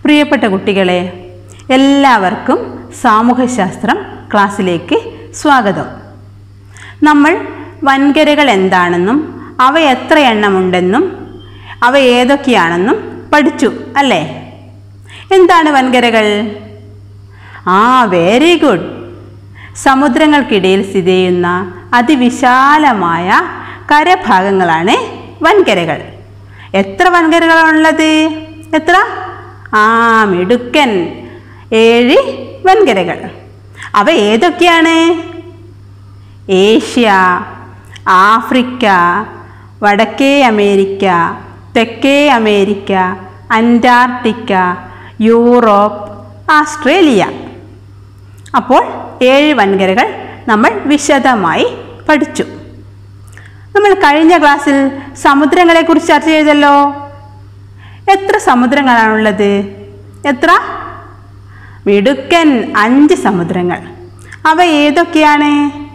പ്രിയപ്പെട്ട കുട്ടികളെ എല്ലാവർക്കും സാമൂഹ്യശാസ്ത്രം ക്ലാസ്സിലേക്ക് സ്വാഗതം നമ്മൾ വൻകരകൾ എന്താണെന്നും അവ എത്ര എണ്ണമുണ്ടെന്നും അവ ഏതൊക്കെയാണെന്നും പഠിച്ചു അല്ലേ എന്താണ് വൻകരകൾ ആ വെരി ഗുഡ് സമുദ്രങ്ങൾക്കിടയിൽ സ്ഥിതി ചെയ്യുന്ന അതിവിശാലമായ കരഭാഗങ്ങളാണ് വൻകരകൾ എത്ര വൻകരകളാണുള്ളത് എത്ര ആ മിടുക്കൻ ഏഴ് വൻകരകൾ അവ ഏതൊക്കെയാണ് ഏഷ്യ ആഫ്രിക്ക വടക്കേ അമേരിക്ക തെക്കേ അമേരിക്ക അന്റാർട്ടിക്ക യൂറോപ്പ് ആസ്ട്രേലിയ അപ്പോൾ ഏഴ് വൻകരകൾ നമ്മൾ വിശദമായി പഠിച്ചു നമ്മൾ കഴിഞ്ഞ ക്ലാസ്സിൽ സമുദ്രങ്ങളെക്കുറിച്ച് ചർച്ച ചെയ്തല്ലോ എത്ര സമുദ്രങ്ങളാണുള്ളത് എത്ര മിടുക്കൻ അഞ്ച് സമുദ്രങ്ങൾ അവ ഏതൊക്കെയാണ്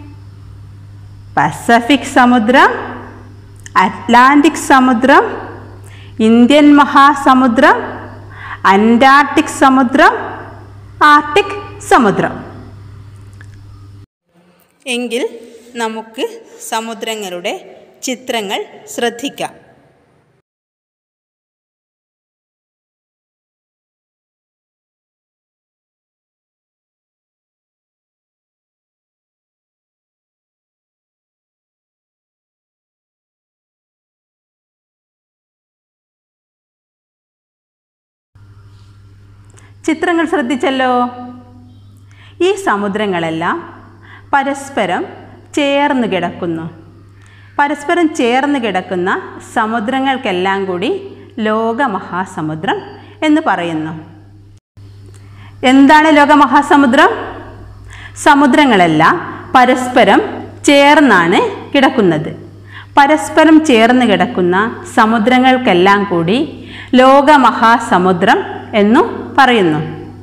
പസഫിക് സമുദ്രം അറ്റ്ലാന്റിക് സമുദ്രം ഇന്ത്യൻ മഹാസമുദ്രം അന്റാർട്ടിക് സമുദ്രം ആർട്ടിക് സമുദ്രം എങ്കിൽ നമുക്ക് സമുദ്രങ്ങളുടെ ചിത്രങ്ങൾ ശ്രദ്ധിക്കാം ചിത്രങ്ങൾ ശ്രദ്ധിച്ചല്ലോ ഈ സമുദ്രങ്ങളെല്ലാം പരസ്പരം ചേർന്ന് കിടക്കുന്നു പരസ്പരം ചേർന്ന് കിടക്കുന്ന സമുദ്രങ്ങൾക്കെല്ലാം കൂടി ലോകമഹാസമുദ്രം എന്ന് പറയുന്നു എന്താണ് ലോകമഹാസമുദ്രം സമുദ്രങ്ങളെല്ലാം പരസ്പരം ചേർന്നാണ് കിടക്കുന്നത് പരസ്പരം ചേർന്ന് കിടക്കുന്ന സമുദ്രങ്ങൾക്കെല്ലാം കൂടി ലോകമഹാസമുദ്രം എന്നു പറയുന്നു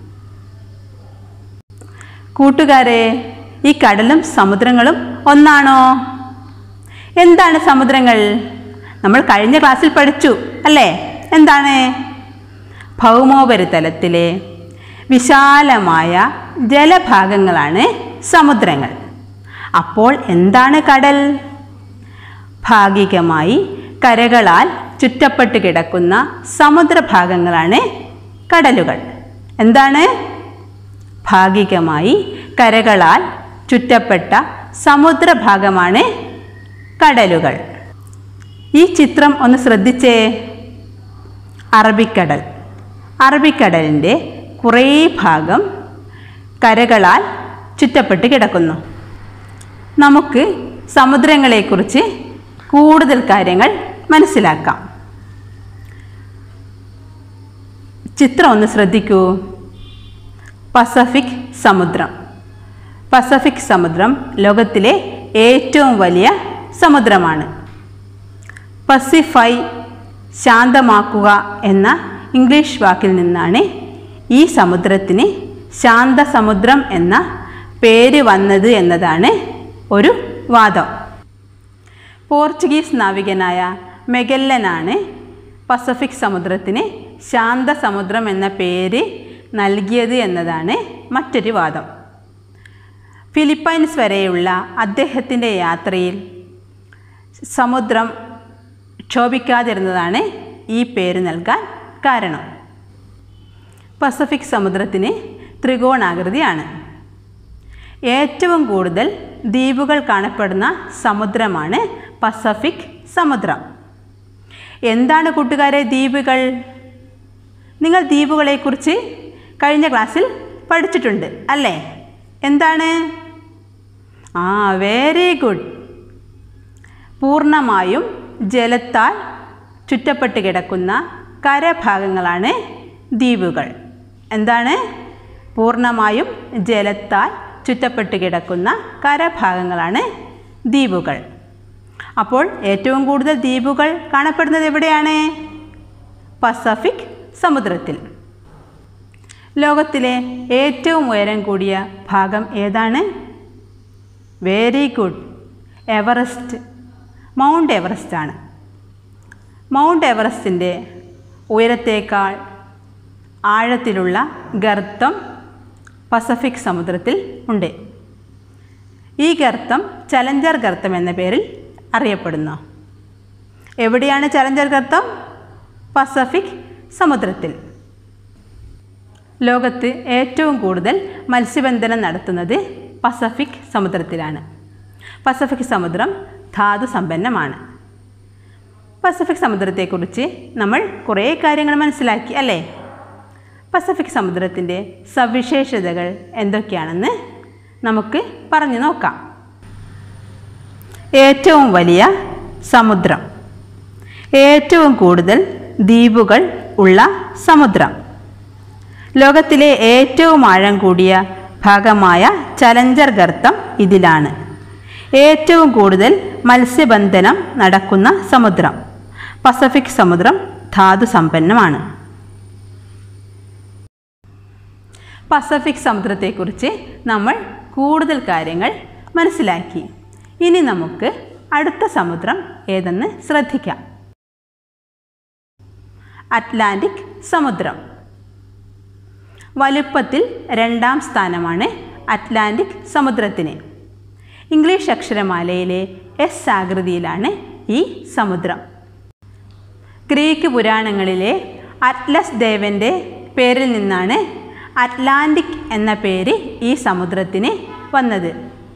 കൂട്ടുകാരെ ഈ കടലും സമുദ്രങ്ങളും ഒന്നാണോ എന്താണ് സമുദ്രങ്ങൾ നമ്മൾ കഴിഞ്ഞ ക്ലാസ്സിൽ പഠിച്ചു അല്ലേ എന്താണ് ഭൗമോപരിതലത്തിലെ വിശാലമായ ജലഭാഗങ്ങളാണ് സമുദ്രങ്ങൾ അപ്പോൾ എന്താണ് കടൽ ഭാഗികമായി കരകളാൽ ചുറ്റപ്പെട്ട് കിടക്കുന്ന സമുദ്രഭാഗങ്ങളാണ് കടലുകൾ എന്താണ് ഭാഗികമായി കരകളാൽ ചുറ്റപ്പെട്ട സമുദ്രഭാഗമാണ് കടലുകൾ ഈ ചിത്രം ഒന്ന് ശ്രദ്ധിച്ചേ അറബിക്കടൽ അറബിക്കടലിൻ്റെ കുറേ ഭാഗം കരകളാൽ ചുറ്റപ്പെട്ട് കിടക്കുന്നു നമുക്ക് സമുദ്രങ്ങളെക്കുറിച്ച് കൂടുതൽ കാര്യങ്ങൾ മനസ്സിലാക്കാം ചിത്രം ഒന്ന് ശ്രദ്ധിക്കൂ പസഫിക് സമുദ്രം പസഫിക് സമുദ്രം ലോകത്തിലെ ഏറ്റവും വലിയ സമുദ്രമാണ് പസിഫൈ ശാന്തമാക്കുക എന്ന ഇംഗ്ലീഷ് വാക്കിൽ നിന്നാണ് ഈ സമുദ്രത്തിന് ശാന്തസമുദ്രം എന്ന പേര് വന്നത് എന്നതാണ് ഒരു വാദം പോർച്ചുഗീസ് നാവികനായ മെഗല്ലനാണ് പസഫിക് സമുദ്രത്തിന് ശാന്തസമുദ്രം എന്ന പേര് നൽകിയത് എന്നതാണ് മറ്റൊരു വാദം ഫിലിപ്പൈൻസ് വരെയുള്ള അദ്ദേഹത്തിൻ്റെ യാത്രയിൽ സമുദ്രം ക്ഷോഭിക്കാതിരുന്നതാണ് ഈ പേര് നൽകാൻ കാരണം പസഫിക് സമുദ്രത്തിന് ത്രികോണാകൃതിയാണ് ഏറ്റവും കൂടുതൽ ദ്വീപുകൾ കാണപ്പെടുന്ന സമുദ്രമാണ് പസഫിക് സമുദ്രം എന്താണ് കൂട്ടുകാരെ ദ്വീപുകൾ നിങ്ങൾ ദ്വീപുകളെക്കുറിച്ച് കഴിഞ്ഞ ക്ലാസ്സിൽ പഠിച്ചിട്ടുണ്ട് അല്ലേ എന്താണ് ആ വെരി ഗുഡ് പൂർണ്ണമായും ജലത്താൽ ചുറ്റപ്പെട്ട് കിടക്കുന്ന കരഭാഗങ്ങളാണ് ദ്വീപുകൾ എന്താണ് പൂർണ്ണമായും ജലത്താൽ ചുറ്റപ്പെട്ട് കിടക്കുന്ന കരഭാഗങ്ങളാണ് ദ്വീപുകൾ അപ്പോൾ ഏറ്റവും കൂടുതൽ ദ്വീപുകൾ കാണപ്പെടുന്നത് എവിടെയാണ് പസഫിക് സമുദ്രത്തിൽ ലോകത്തിലെ ഏറ്റവും ഉയരം കൂടിയ ഭാഗം ഏതാണ് very good Everest mount Everest ആണ് മൗണ്ട് എവറസ്റ്റിൻ്റെ ഉയരത്തേക്കാൾ ആഴത്തിലുള്ള ഗർത്തം പസഫിക് സമുദ്രത്തിൽ ഉണ്ട് ഈ ഗർത്തം ചലഞ്ചർ ഗർത്തം എന്ന പേരിൽ അറിയപ്പെടുന്നു എവിടെയാണ് ചലഞ്ചർ ഗർത്തം പസഫിക് സമുദ്രത്തിൽ ലോകത്ത് ഏറ്റവും കൂടുതൽ മത്സ്യബന്ധനം നടത്തുന്നത് പസഫിക് സമുദ്രത്തിലാണ് പസഫിക് സമുദ്രം ധാതു സമ്പന്നമാണ് പസഫിക് സമുദ്രത്തെക്കുറിച്ച് നമ്മൾ കുറേ കാര്യങ്ങൾ മനസ്സിലാക്കി അല്ലേ പസഫിക് സമുദ്രത്തിൻ്റെ സവിശേഷതകൾ എന്തൊക്കെയാണെന്ന് നമുക്ക് പറഞ്ഞു നോക്കാം ഏറ്റവും വലിയ സമുദ്രം ഏറ്റവും കൂടുതൽ ദ്വീപുകൾ ഉള്ള സമുദ്രം ലോകത്തിലെ ഏറ്റവും ആഴം കൂടിയ ഭാഗമായ ചലഞ്ചർ ഗർത്തം ഇതിലാണ് ഏറ്റവും കൂടുതൽ മത്സ്യബന്ധനം നടക്കുന്ന സമുദ്രം പസഫിക് സമുദ്രം ധാതു സമ്പന്നമാണ് പസഫിക് സമുദ്രത്തെക്കുറിച്ച് നമ്മൾ കൂടുതൽ കാര്യങ്ങൾ മനസ്സിലാക്കി ഇനി നമുക്ക് അടുത്ത സമുദ്രം ഏതെന്ന് ശ്രദ്ധിക്കാം അറ്റ്ലാന്റിക് സമുദ്രം വലുപ്പത്തിൽ രണ്ടാം സ്ഥാനമാണ് അറ്റ്ലാന്റിക് സമുദ്രത്തിന് ഇംഗ്ലീഷ് അക്ഷരമാലയിലെ എസ് ആകൃതിയിലാണ് ഈ സമുദ്രം ഗ്രീക്ക് പുരാണങ്ങളിലെ അറ്റ്ലസ് ദേവൻ്റെ പേരിൽ നിന്നാണ് അറ്റ്ലാന്റിക് എന്ന പേര് ഈ സമുദ്രത്തിന് വന്നത്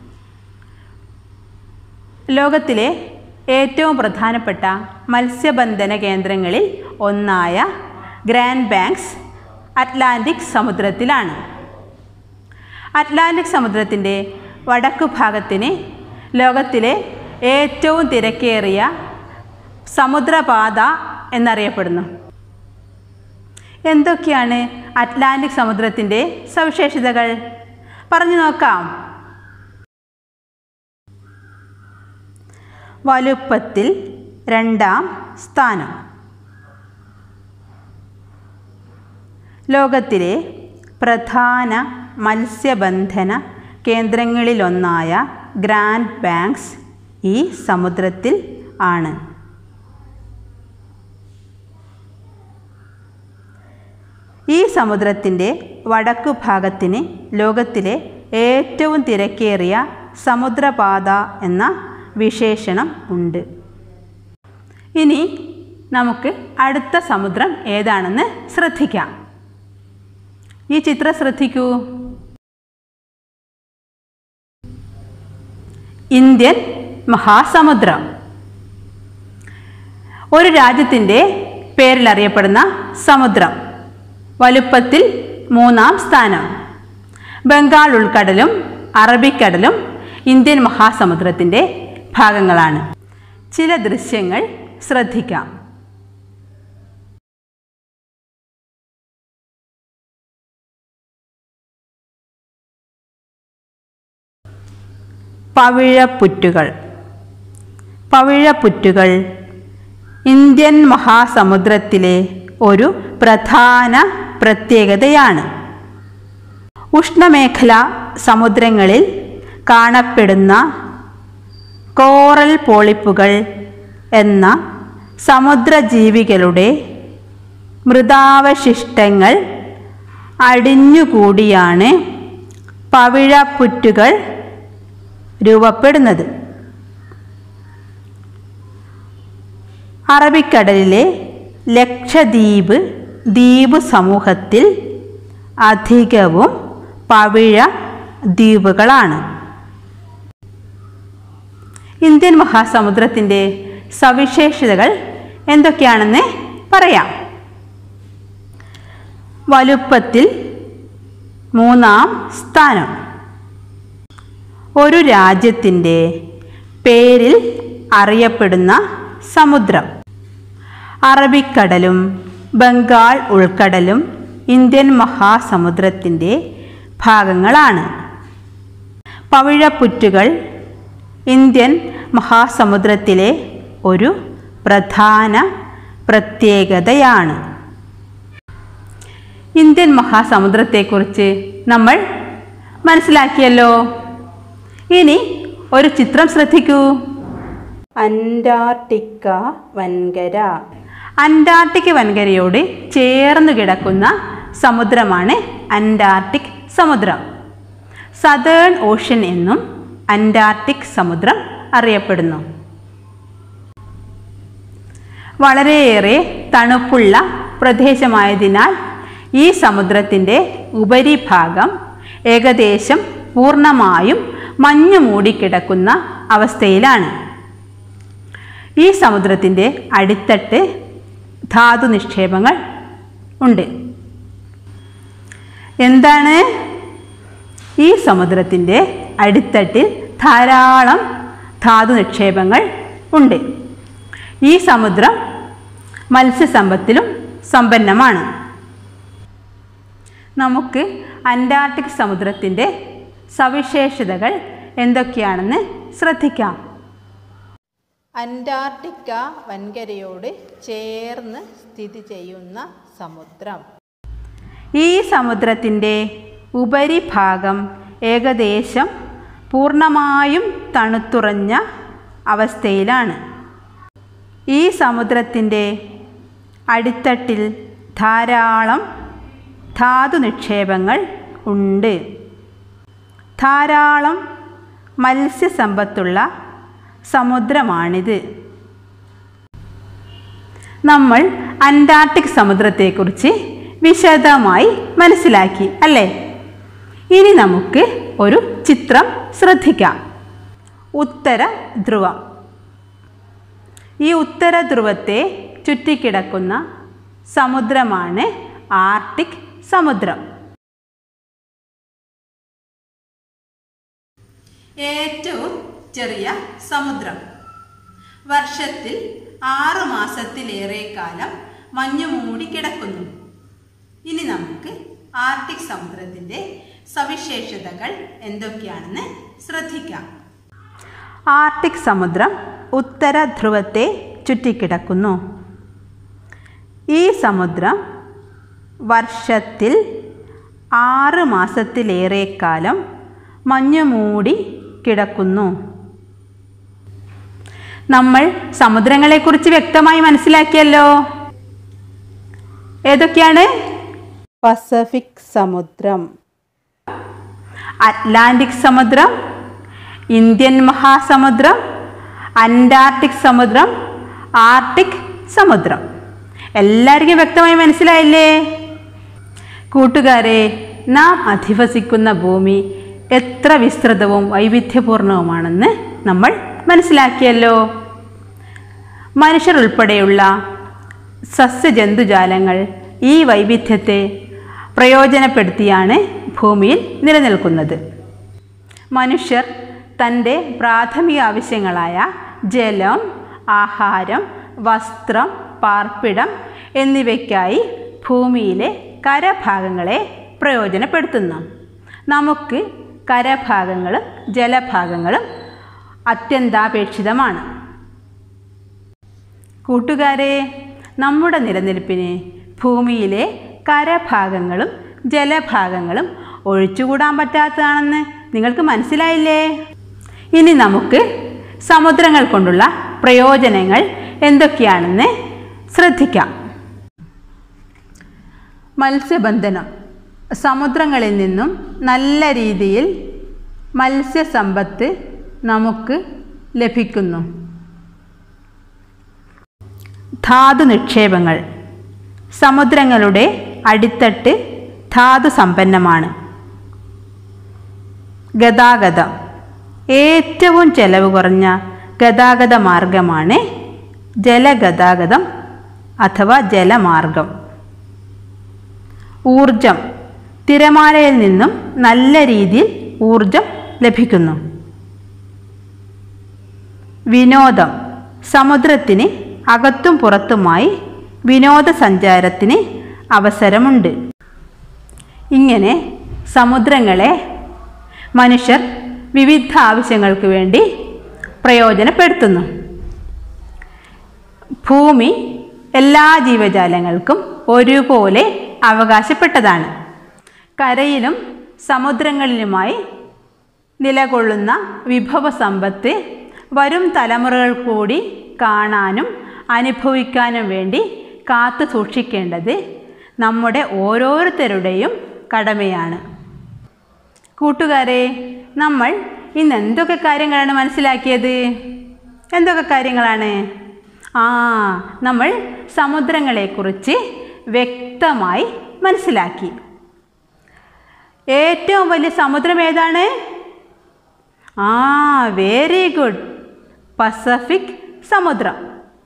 ലോകത്തിലെ ഏറ്റവും പ്രധാനപ്പെട്ട മത്സ്യബന്ധന കേന്ദ്രങ്ങളിൽ ഒന്നായ ഗ്രാൻഡ് ബാങ്ക്സ് അറ്റ്ലാന്റിക് സമുദ്രത്തിലാണ് അറ്റ്ലാന്റിക് സമുദ്രത്തിൻ്റെ വടക്കു ഭാഗത്തിന് ലോകത്തിലെ ഏറ്റവും തിരക്കേറിയ സമുദ്രപാത എന്നറിയപ്പെടുന്നു എന്തൊക്കെയാണ് അറ്റ്ലാന്റിക് സമുദ്രത്തിൻ്റെ സവിശേഷതകൾ പറഞ്ഞു നോക്കാം വലുപ്പത്തിൽ രണ്ടാം സ്ഥാനം ലോകത്തിലെ പ്രധാന മത്സ്യബന്ധന കേന്ദ്രങ്ങളിലൊന്നായ ഗ്രാൻഡ് ബാങ്ക്സ് ഈ സമുദ്രത്തിൽ ആണ് ഈ സമുദ്രത്തിൻ്റെ വടക്കു ഭാഗത്തിന് ലോകത്തിലെ ഏറ്റവും തിരക്കേറിയ സമുദ്രപാത എന്ന വിശേഷണം ഉണ്ട് ഇനി നമുക്ക് അടുത്ത സമുദ്രം ഏതാണെന്ന് ശ്രദ്ധിക്കാം ഈ ചിത്രം ശ്രദ്ധിക്കൂ ഇന്ത്യൻ മഹാസമുദ്രം ഒരു രാജ്യത്തിൻ്റെ പേരിൽ അറിയപ്പെടുന്ന സമുദ്രം വലുപ്പത്തിൽ മൂന്നാം സ്ഥാനം ബംഗാൾ ഉൾക്കടലും അറബിക്കടലും ഇന്ത്യൻ മഹാസമുദ്രത്തിൻ്റെ ഭാഗങ്ങളാണ് ചില ദൃശ്യങ്ങൾ ശ്രദ്ധിക്കാം പവിഴപ്പുറ്റുകൾ പവിഴപ്പുറ്റുകൾ ഇന്ത്യൻ മഹാസമുദ്രത്തിലെ ഒരു പ്രധാന പ്രത്യേകതയാണ് ഉഷ്ണമേഖല സമുദ്രങ്ങളിൽ കാണപ്പെടുന്ന കോറൽ പോളിപ്പുകൾ എന്ന സമുദ്രജീവികളുടെ മൃതാവശിഷ്ടങ്ങൾ അടിഞ്ഞുകൂടിയാണ് പവിഴപ്പുറ്റുകൾ രൂപപ്പെടുന്നത് അറബിക്കടലിലെ ലക്ഷദ്വീപ് ദ്വീപ് സമൂഹത്തിൽ അധികവും പവിഴ ദ്വീപുകളാണ് ഇന്ത്യൻ മഹാസമുദ്രത്തിൻ്റെ സവിശേഷതകൾ എന്തൊക്കെയാണെന്ന് പറയാം വലുപ്പത്തിൽ മൂന്നാം സ്ഥാനം ഒരു രാജ്യത്തിൻ്റെ പേരിൽ അറിയപ്പെടുന്ന സമുദ്രം അറബിക്കടലും ബംഗാൾ ഉൾക്കടലും ഇന്ത്യൻ മഹാസമുദ്രത്തിൻ്റെ ഭാഗങ്ങളാണ് പവിഴപ്പുറ്റുകൾ ഇന്ത്യൻ മഹാസമുദ്രത്തിലെ ഒരു പ്രധാന പ്രത്യേകതയാണ് ഇന്ത്യൻ മഹാസമുദ്രത്തെക്കുറിച്ച് നമ്മൾ മനസ്സിലാക്കിയല്ലോ ഇനി ഒരു ചിത്രം ശ്രദ്ധിക്കൂ അന്റാർട്ടിക്ക വൻകര അന്റാർട്ടിക് വൻകരയോട് ചേർന്ന് കിടക്കുന്ന സമുദ്രമാണ് അന്റാർട്ടിക് സമുദ്രം സതേൺ ഓഷ്യൻ എന്നും അന്റാർട്ടിക് സമുദ്രം അറിയപ്പെടുന്നു വളരെയേറെ തണുപ്പുള്ള പ്രദേശമായതിനാൽ ഈ സമുദ്രത്തിൻ്റെ ഉപരിഭാഗം ഏകദേശം പൂർണ്ണമായും മഞ്ഞു മൂടിക്കിടക്കുന്ന അവസ്ഥയിലാണ് ഈ സമുദ്രത്തിൻ്റെ അടിത്തട്ട് ധാതു നിക്ഷേപങ്ങൾ ഉണ്ട് എന്താണ് ഈ സമുദ്രത്തിൻ്റെ അടിത്തട്ടിൽ ധാരാളം ധാതു നിക്ഷേപങ്ങൾ ഉണ്ട് ഈ സമുദ്രം മത്സ്യസമ്പത്തിലും സമ്പന്നമാണ് നമുക്ക് അന്റാർട്ടിക് സമുദ്രത്തിൻ്റെ സവിശേഷതകൾ എന്തൊക്കെയാണെന്ന് ശ്രദ്ധിക്കാം അന്റാർട്ടിക്ക വൻകരയോട് ചേർന്ന് സ്ഥിതി ചെയ്യുന്ന സമുദ്രം ഈ സമുദ്രത്തിൻ്റെ ഉപരിഭാഗം ഏകദേശം പൂർണ്ണമായും തണുത്തുറഞ്ഞ അവസ്ഥയിലാണ് ഈ സമുദ്രത്തിൻ്റെ അടിത്തട്ടിൽ ധാരാളം ധാതു നിക്ഷേപങ്ങൾ ഉണ്ട് ധാരാളം മത്സ്യസമ്പത്തുള്ള സമുദ്രമാണിത് നമ്മൾ അന്റാർട്ടിക് സമുദ്രത്തെക്കുറിച്ച് വിശദമായി മനസ്സിലാക്കി അല്ലേ ഇനി നമുക്ക് ഒരു ചിത്രം ശ്രദ്ധിക്കാം ഉത്തര ധ്രുവം ഈ ഉത്തര ധ്രുവത്തെ ചുറ്റിക്കിടക്കുന്ന സമുദ്രമാണ് ആർട്ടിക് സമുദ്രം ഏറ്റവും ചെറിയ സമുദ്രം വർഷത്തിൽ ആറു മാസത്തിലേറെ കാലം മഞ്ഞു മൂടി കിടക്കുന്നു ഇനി നമുക്ക് ആർട്ടിക് സമുദ്രത്തിൻ്റെ സവിശേഷതകൾ എന്തൊക്കെയാണെന്ന് ശ്രദ്ധിക്കാം ആർട്ടിക് സമുദ്രം ഉത്തര ധ്രുവത്തെ ചുറ്റിക്കിടക്കുന്നു ഈ സമുദ്രം വർഷത്തിൽ ആറ് മാസത്തിലേറെ കാലം മഞ്ഞു മൂടി കിടക്കുന്നു നമ്മൾ സമുദ്രങ്ങളെക്കുറിച്ച് വ്യക്തമായി മനസ്സിലാക്കിയല്ലോ ഏതൊക്കെയാണ് പസഫിക് സമുദ്രം അറ്റ്ലാന്റിക് സമുദ്രം ഇന്ത്യൻ മഹാസമുദ്രം അന്റാർട്ടിക് സമുദ്രം ആർട്ടിക് സമുദ്രം എല്ലാവർക്കും വ്യക്തമായി മനസ്സിലായില്ലേ കൂട്ടുകാരെ നാം അധിവസിക്കുന്ന ഭൂമി എത്ര വിസ്തൃതവും വൈവിധ്യപൂർണവുമാണെന്ന് നമ്മൾ മനസ്സിലാക്കിയല്ലോ മനുഷ്യർ ഉൾപ്പെടെയുള്ള സസ്യജന്തുജാലങ്ങൾ ഈ വൈവിധ്യത്തെ പ്രയോജനപ്പെടുത്തിയാണ് ഭൂമിയിൽ നിലനിൽക്കുന്നത് മനുഷ്യർ തൻ്റെ പ്രാഥമിക ആവശ്യങ്ങളായ ജലം ആഹാരം വസ്ത്രം പാർപ്പിടം എന്നിവയ്ക്കായി ഭൂമിയിലെ കരഭാഗങ്ങളെ പ്രയോജനപ്പെടുത്തുന്നു നമുക്ക് കരഭാഗങ്ങളും ജലഭാഗങ്ങളും അത്യന്താപേക്ഷിതമാണ് കൂട്ടുകാരെ നമ്മുടെ നിലനിൽപ്പിന് ഭൂമിയിലെ കരഭാഗങ്ങളും ജലഭാഗങ്ങളും ഒഴിച്ചുകൂടാൻ പറ്റാത്തതാണെന്ന് നിങ്ങൾക്ക് മനസ്സിലായില്ലേ ഇനി നമുക്ക് സമുദ്രങ്ങൾ കൊണ്ടുള്ള പ്രയോജനങ്ങൾ എന്തൊക്കെയാണെന്ന് ശ്രദ്ധിക്കാം മത്സ്യബന്ധനം സമുദ്രങ്ങളിൽ നിന്നും നല്ല രീതിയിൽ മത്സ്യസമ്പത്ത് നമുക്ക് ലഭിക്കുന്നു ധാതു നിക്ഷേപങ്ങൾ സമുദ്രങ്ങളുടെ അടിത്തട്ട് ധാതു സമ്പന്നമാണ് ഗതാഗതം ഏറ്റവും ചെലവ് കുറഞ്ഞ ഗതാഗത മാർഗമാണ് ജലഗതാഗതം അഥവാ ജലമാർഗം ഊർജം തിരമാലയിൽ നിന്നും നല്ല രീതിയിൽ ഊർജം ലഭിക്കുന്നു വിനോദം സമുദ്രത്തിന് അകത്തും പുറത്തുമായി വിനോദസഞ്ചാരത്തിന് അവസരമുണ്ട് ഇങ്ങനെ സമുദ്രങ്ങളെ മനുഷ്യർ വിവിധ ആവശ്യങ്ങൾക്ക് വേണ്ടി പ്രയോജനപ്പെടുത്തുന്നു ഭൂമി എല്ലാ ജീവജാലങ്ങൾക്കും ഒരുപോലെ അവകാശപ്പെട്ടതാണ് കരയിലും സമുദ്രങ്ങളിലുമായി നിലകൊള്ളുന്ന വിഭവ സമ്പത്ത് വരും തലമുറകൾ കൂടി കാണാനും അനുഭവിക്കാനും വേണ്ടി കാത്തു സൂക്ഷിക്കേണ്ടത് നമ്മുടെ ഓരോരുത്തരുടെയും കടമയാണ് കൂട്ടുകാരെ നമ്മൾ ഇന്ന് എന്തൊക്കെ കാര്യങ്ങളാണ് മനസ്സിലാക്കിയത് എന്തൊക്കെ കാര്യങ്ങളാണ് ആ നമ്മൾ സമുദ്രങ്ങളെക്കുറിച്ച് വ്യക്തമായി മനസ്സിലാക്കി ഏറ്റവും വലിയ സമുദ്രം ഏതാണ് ആ വെരി ഗുഡ് പസഫിക് സമുദ്രം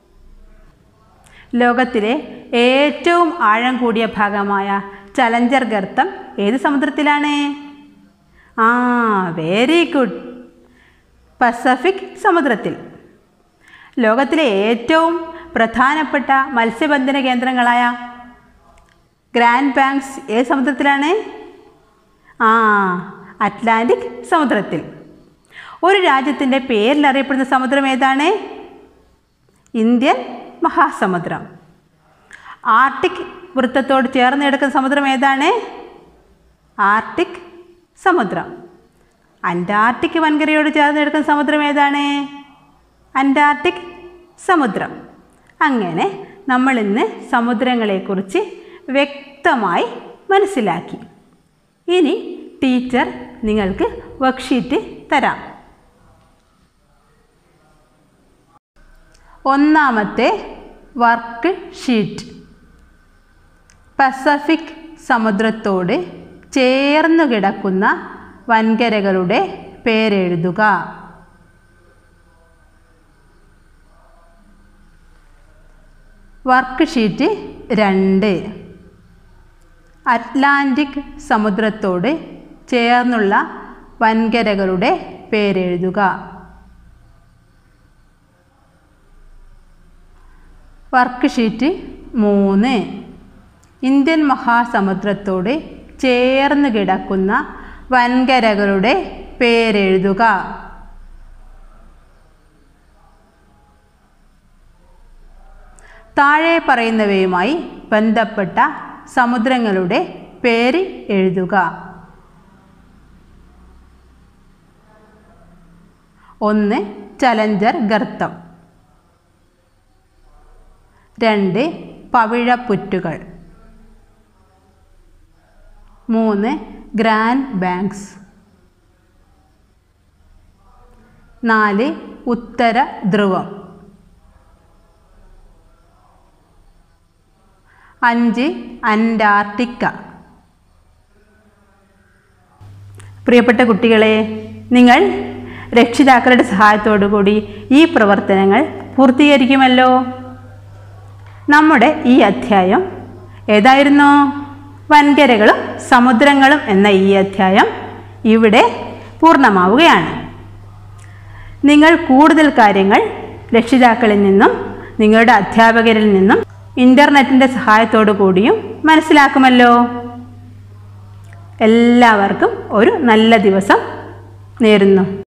ലോകത്തിലെ ഏറ്റവും ആഴം കൂടിയ ഭാഗമായ ചലഞ്ചർ ഗർത്തം ഏത് സമുദ്രത്തിലാണ് ആ വെരി ഗുഡ് പസഫിക് സമുദ്രത്തിൽ ലോകത്തിലെ ഏറ്റവും പ്രധാനപ്പെട്ട മത്സ്യബന്ധന കേന്ദ്രങ്ങളായ ഗ്രാൻഡ് ബാങ്ക്സ് ഏത് സമുദ്രത്തിലാണ് ആ അറ്റ്ലാന്റിക് സമുദ്രത്തിൽ ഒരു രാജ്യത്തിൻ്റെ പേരിൽ അറിയപ്പെടുന്ന സമുദ്രം ഏതാണ് ഇന്ത്യൻ മഹാസമുദ്രം ആർട്ടിക് വൃത്തത്തോട് ചേർന്ന് കിടക്കുന്ന സമുദ്രം ഏതാണ് ആർട്ടിക് സമുദ്രം അന്റാർട്ടിക് വൻകരയോട് ചേർന്ന് കിടക്കുന്ന സമുദ്രം ഏതാണ് അന്റാർട്ടിക് സമുദ്രം അങ്ങനെ നമ്മൾ ഇന്ന് സമുദ്രങ്ങളെക്കുറിച്ച് വ്യക്തമായി മനസ്സിലാക്കി ഇനി ടീച്ചർ നിങ്ങൾക്ക് വർക്ക്ഷീറ്റ് തരാം ഒന്നാമത്തെ വർക്ക് ഷീറ്റ് പസഫിക് സമുദ്രത്തോട് ചേർന്നു കിടക്കുന്ന വൻകരകളുടെ പേരെഴുതുക വർക്ക് ഷീറ്റ് രണ്ട് അറ്റ്ലാന്റിക് സമുദ്രത്തോട് ചേർന്നുള്ള വൻകരകളുടെ പേരെഴുതുക വർക്ക് ഷീറ്റ് മൂന്ന് ഇന്ത്യൻ മഹാസമുദ്രത്തോട് ചേർന്ന് കിടക്കുന്ന വൻകരകളുടെ പേരെഴുതുക താഴെ പറയുന്നവയുമായി ബന്ധപ്പെട്ട സമുദ്രങ്ങളുടെ പേര് എഴുതുക ഒന്ന് ചലഞ്ചർ ഗർത്തം രണ്ട് പവിഴപ്പുറ്റുകൾ മൂന്ന് ഗ്രാൻഡ് ബാങ്ക്സ് നാല് ഉത്തര ധ്രുവം അഞ്ച് അന്റാർട്ടിക്ക പ്രിയപ്പെട്ട കുട്ടികളെ നിങ്ങൾ രക്ഷിതാക്കളുടെ സഹായത്തോടു കൂടി ഈ പ്രവർത്തനങ്ങൾ പൂർത്തീകരിക്കുമല്ലോ നമ്മുടെ ഈ അധ്യായം ഏതായിരുന്നു വൻകരകളും സമുദ്രങ്ങളും എന്ന ഈ അധ്യായം ഇവിടെ പൂർണ്ണമാവുകയാണ് നിങ്ങൾ കൂടുതൽ കാര്യങ്ങൾ രക്ഷിതാക്കളിൽ നിന്നും നിങ്ങളുടെ അധ്യാപകരിൽ നിന്നും ഇൻ്റർനെറ്റിൻ്റെ സഹായത്തോടു കൂടിയും മനസ്സിലാക്കുമല്ലോ എല്ലാവർക്കും ഒരു നല്ല ദിവസം നേരുന്നു